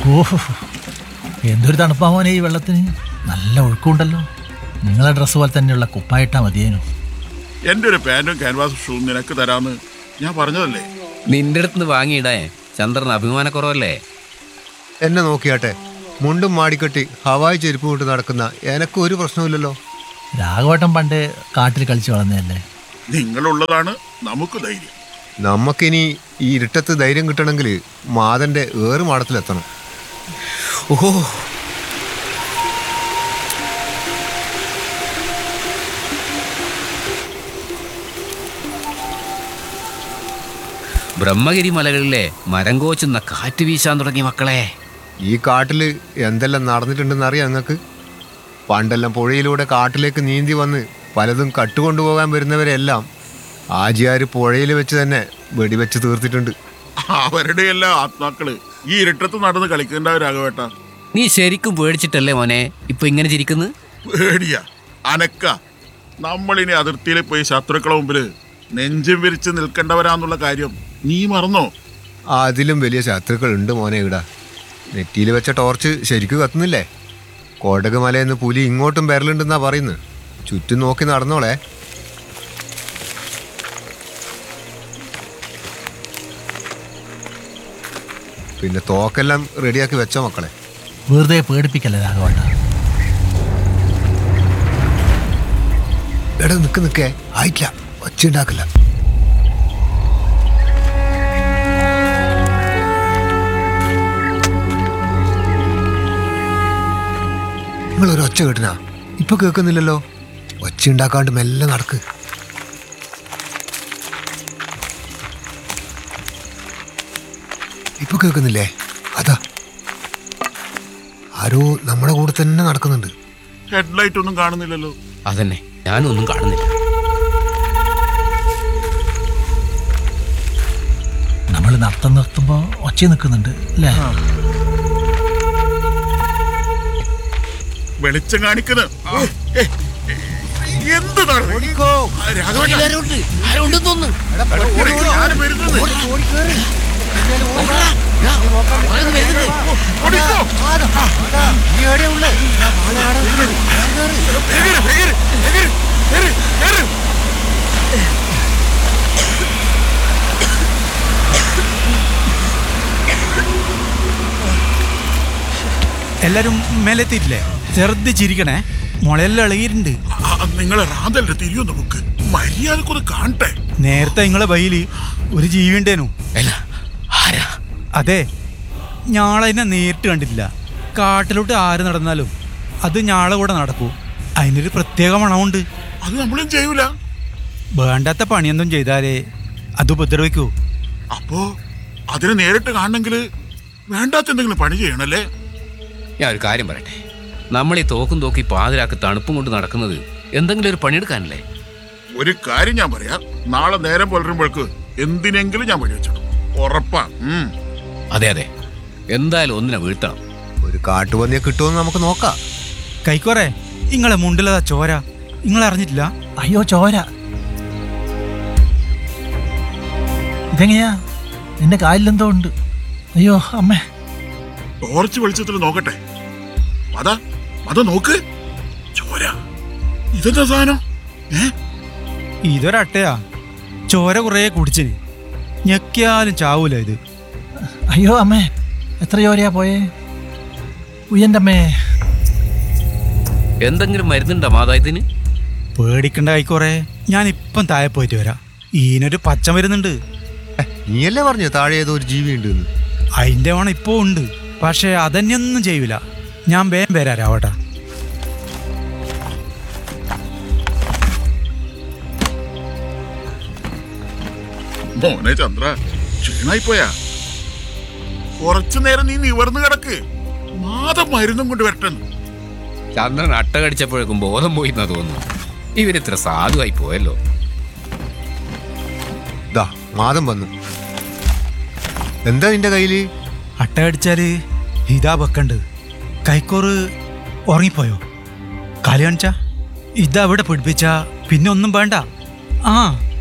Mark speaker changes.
Speaker 1: ഓഹോ എന്തൊരു തണുപ്പാ മോനെ ഈ വെള്ളത്തിന് നല്ല ഒഴുക്കുണ്ടല്ലോ നിങ്ങളെ ഡ്രസ്സ് പോലെ തന്നെയുള്ള കുപ്പായിട്ടാ മതിയേനു
Speaker 2: എന്റെ ഒരു പാന്റും ക്യാൻവാസും ഷൂ നിനക്ക് തരാന്ന് ഞാൻ പറഞ്ഞതല്ലേ
Speaker 3: നിന്റെ അടുത്ത് നിന്ന് വാങ്ങിയിടേ ചന്ദ്രൻ അഭിമാനക്കുറവല്ലേ
Speaker 4: എന്നെ നോക്കിയാട്ടെ മുണ്ടും മാടിക്കെട്ടി ഹവായി ചെരുപ്പ് കൊണ്ട് നടക്കുന്ന എനക്ക് ഒരു പ്രശ്നമില്ലല്ലോ
Speaker 1: രാഘവട്ടം പണ്ട് കാട്ടിൽ കളിച്ച് വളർന്നതല്ലേ
Speaker 2: നിങ്ങളുള്ളതാണ് നമുക്ക് ധൈര്യം
Speaker 4: നമുക്കിനി ഈ ഇരുട്ടത്ത് ധൈര്യം കിട്ടണമെങ്കിൽ മാതന്റെ ഏറ് മാടത്തിലെത്തണം
Speaker 3: ഓഹോ ബ്രഹ്മഗിരി മലകളിലെ മരം കോച്ചുന്ന കാറ്റ് വീശാൻ തുടങ്ങി മക്കളെ
Speaker 4: ഈ കാട്ടില് എന്തെല്ലാം നടന്നിട്ടുണ്ടെന്ന് അറിയാം നിങ്ങൾക്ക് പണ്ടെല്ലാം പുഴയിലൂടെ കാട്ടിലേക്ക് നീന്തി വന്ന് പലതും കട്ടുകൊണ്ടുപോകാൻ വരുന്നവരെല്ലാം ആജിയാര് പുഴയിൽ വെച്ച് തന്നെ വെടിവെച്ച് തീർത്തിട്ടുണ്ട്
Speaker 2: അവരുടെ എല്ലാ ആത്മാക്കള് ഈ ഇരുട്ടത്ത് നടന്ന് കളിക്കേണ്ടവരാകവേട്ട
Speaker 3: നീ ശരിക്കും പേടിച്ചിട്ടല്ലേ മോനെ ഇപ്പൊ ഇങ്ങനെ ചിരിക്കുന്നു
Speaker 2: പേടിയ അനക്ക നമ്മളിനി അതിർത്തിയിൽ പോയി ശത്രുക്കളെ മുമ്പില് നെഞ്ചും വിരിച്ച് നിൽക്കേണ്ടവരാന്നുള്ള കാര്യം നീ മറന്നോ
Speaker 4: അതിലും വലിയ ശത്രുക്കൾ ഉണ്ട് മോനെ ഇവിടെ നെറ്റിയിൽ വെച്ച ടോർച്ച് ശരിക്കും കത്തുന്നില്ലേ കോടക് മലയെന്ന് പുലി ഇങ്ങോട്ടും വരലുണ്ടെന്നാ പറയുന്നത് ചുറ്റും നോക്കി നടന്നോളെ പിന്നെ തോക്കെല്ലാം റെഡിയാക്കി വെച്ചോ മക്കളെ
Speaker 1: വെറുതെ പേടിപ്പിക്കല്ലേ രാഘവട്ട
Speaker 4: എടാ നിക്ക് നിക്കേ ആയിട്ടില്ല ഒച്ച ഉണ്ടാക്കില്ല നിങ്ങളൊരു ഒച്ച കേട്ടിനാ ഇപ്പൊ കേൾക്കുന്നില്ലല്ലോ ഒച്ച ഉണ്ടാക്കാണ്ട് മെല്ലെ നടക്ക് ഇപ്പൊ കേൾക്കുന്നില്ലേ അതാ ആരോ നമ്മുടെ കൂടെ തന്നെ നടക്കുന്നുണ്ട്
Speaker 2: ഹെഡ്ലൈറ്റ് ഒന്നും കാണുന്നില്ലല്ലോ
Speaker 3: അതന്നെ ഞാനൊന്നും കാണുന്നില്ല
Speaker 1: നമ്മൾ നടത്തം നിർത്തുമ്പോൾ ഒച്ച നിൽക്കുന്നുണ്ട് അല്ലേ
Speaker 2: വെളിച്ചം കാണിക്കുന്ന എന്ത് നടന്നു? ആ, രാഘവേട്ടാ, ഇടയ്ക്ക് ഞാനും വരുന്നത്. ഓടിക്കോ. വേഗം, വേഗം, വേഗം, വേഗം, വേഗം.
Speaker 5: എല്ലാരും മേലെത്തിയിട്ടില്ലേ ചെറുത് ചിരിക്കണേ മുളയെല്ലാം ഇളകിയിട്ടുണ്ട്
Speaker 2: ആ, നിങ്ങളെ റാന്തലിന്റെ തിരിയൊന്ന് ബുക്ക് മര്യാദക്കൊന്ന് കാണട്ടെ
Speaker 5: നേരത്തെ നിങ്ങളെ ബൈയില് ഒരു ജീവി ഉണ്ടേനു
Speaker 3: അല്ല ആരാ
Speaker 5: അതെ ഞാളതിനെ നേരിട്ട് കണ്ടിട്ടില്ല കാട്ടിലോട്ട് ആര് നടന്നാലും അത് ഞാളെ കൂടെ നടക്കൂ അതിനൊരു പ്രത്യേക മണമുണ്ട്
Speaker 2: അത് നമ്മളും ചെയ്യൂല
Speaker 5: വേണ്ടാത്ത പണിയൊന്നും ചെയ്താലേ അത് ഉപദ്രവിക്കൂ
Speaker 2: അപ്പോ അതിനെ നേരിട്ട് കാണണമെങ്കിൽ വേണ്ടാത്ത എന്തെങ്കിലും പണി ചെയ്യണല്ലേ
Speaker 3: ഞാൻ ഒരു കാര്യം പറയട്ടെ നമ്മൾ ഈ തോക്കും തോക്കി പാതിരാക്ക് തണുപ്പും കൊണ്ട് നടക്കുന്നത് എന്തെങ്കിലും ഒരു പണിയെടുക്കാനല്ലേ
Speaker 2: ഒരു കാര്യം ഞാൻ പറയാം നാളെ നേരം പുലരുമ്പോഴേക്ക് എന്തിനെങ്കിലും ഞാൻ വഴി വെച്ചിടും ഉറപ്പാ ഉം.
Speaker 3: അതെ അതെ എന്തായാലും ഒന്നിനെ വീഴ്ത്തണം
Speaker 4: ഒരു കാട്ടുപന്നിയെ കിട്ടുമെന്ന് നമുക്ക് നോക്കാം
Speaker 5: കൈക്കോറേ നിങ്ങളെ മുണ്ടിലതാ ചോര നിങ്ങൾ അറിഞ്ഞിട്ടില്ല
Speaker 1: അയ്യോ ചോര ഇതെങ്ങനെയാ നിന്റെ കാലിലെന്തോ ഉണ്ട് അയ്യോ അമ്മേ
Speaker 2: ടോർച്ച് വെളിച്ചത്തിൽ നോക്കട്ടെ മത മത നോക്ക് ചോര ഇതെന്താ സാധനം ഏ
Speaker 5: ഇതൊരട്ടയാ ചോര കുറേ കുടിച്ചിന് ഞെക്കിയാലും ചാവൂല ഇത്
Speaker 1: അയ്യോ അമ്മേ എത്ര ചോരയാ പോയേ ഉയ്യൻ്റെ അമ്മേ
Speaker 3: എന്തെങ്കിലും മരുന്നുണ്ടോ മാതായത്തിന്
Speaker 5: പേടിക്കണ്ട കൈക്കോറേ ഞാൻ ഇപ്പം താഴെ പോയിട്ട് വരാം ഈനൊരു പച്ച വരുന്നുണ്ട്
Speaker 4: ഏ, നീയല്ലേ പറഞ്ഞു താഴെ ഏതോ ഒരു ജീവി ഉണ്ട് എന്ന്
Speaker 5: അതിൻ്റെ വേണം ഇപ്പോൾ ഉണ്ട് പക്ഷേ അതന്നെയൊന്നും ചെയ്യൂല ഞാൻ വേഗം വരാം രാവട്ടാ
Speaker 2: മോനെ ചന്ദ്ര ക്ഷീണായി പോയാ കുറച്ചു നേരം നീ നിവർന്നു കിടക്ക് മാതം മരുന്നും കൊണ്ട് വരട്ടെ
Speaker 3: ചന്ദ്രൻ അട്ട കടിച്ചപ്പോഴേക്കും ബോധം പോയി എന്നാ തോന്നുന്നു ഇവരിത്ര സാധുവായി പോയല്ലോ
Speaker 4: ദാ മാതം വന്നു എന്താ നിന്റെ കയ്യില്
Speaker 5: അട്ട കടിച്ചാല് ഇതാ വെക്കണ്ട് കൈക്കോറ് ഉറങ്ങിപ്പോയോ കാലി കാണിച്ച ഇതാ ഇവിടെ പിടിപ്പിച്ച പിന്നെ ഒന്നും വേണ്ട ആ